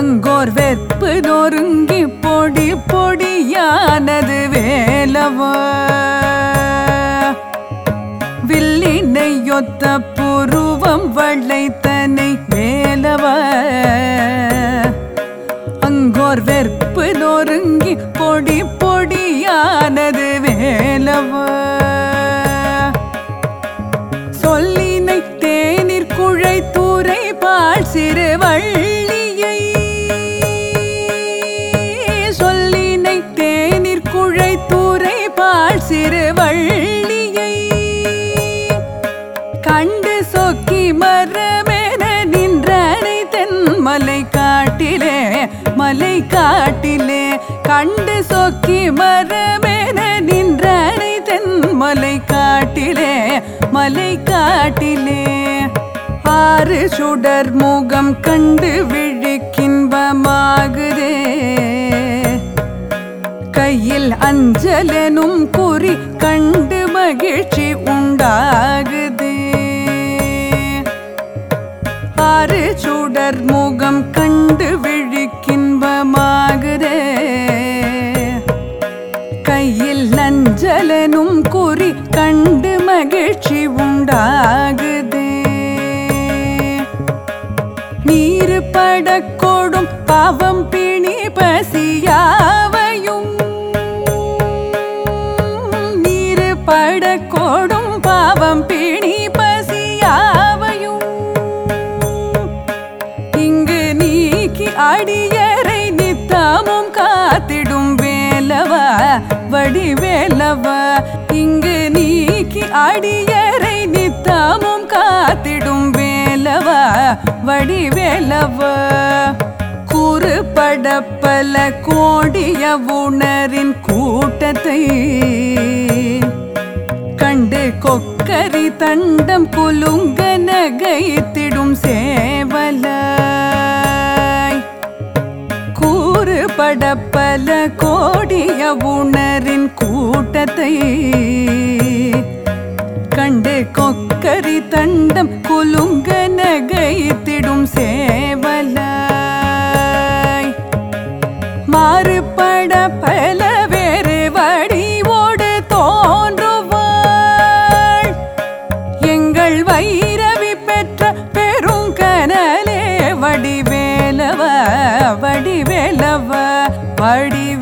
Angkor வெற்பு நொறுங்கி பொடி பொடியானது வேலவா வில்லினை ஒத்த புருவம் வளைத்தனை வேலவா அங்கோர் வெற்பு நொறுங்கி பொடி பொடியானது வேலவா சொல்லினை தேநீர் குழை தூரை பால் சிறு வள்ளியை சொல்லினை தேநீர் குழை தூரை பால் சிறு வள்ளியை கண்டு சொக்கி மரமென நின்றனை தென் மலை காட்டிலே மலை காட்டிலே கண்டு சொக்கி மரமென நின்றனை தென் மலை காட்டிலே மலை காட்டிலே ஆறு சுடர் முகம் கண்டு விழிக்கின்பமாகுதே கையில் அஞ்சலெனும் குறி கண்டு மகிழ்ச்சி உண்டாகுதே ஆறு சுடர் முகம் கண்டு விழிக்கின்பமாகுதே கையில் நஞ்சலனும் குறி கண்டு மகிழ்ச்சி உண்டாகுதே நீரு படக்கோடும் பாவம் பிணி பசியாவையும் நீரு படக்கோடும் பாவம் பிணி பசியாவையும் இங்கு நீக்கி அடியரை நித்தமும் காத்திடும் வேலவா வடிவேலவா இங்கு நீக்கி அடியரை நித்தமும் காத்திடும் வேலவா வடிவேலவா கூறுபட பல கோடிய உணரின் கூட்டத்தை கண்டு கொக்கரி தண்டம் குலுங்க நகைத்திடும் சேவலாய் கூறுபட பல கோடிய உணரின் கூட்டத்தை கண்டு கொக்கரி தண்டம் குலுங்க நகைத்திடும் சேவலாய் மாறுபட பல வேறு வடிவோடு தோன்றுவாள் எங்கள் வைரவி பெற்ற பெருங்கனலே வடிவேலவ வடிவேலவ வடி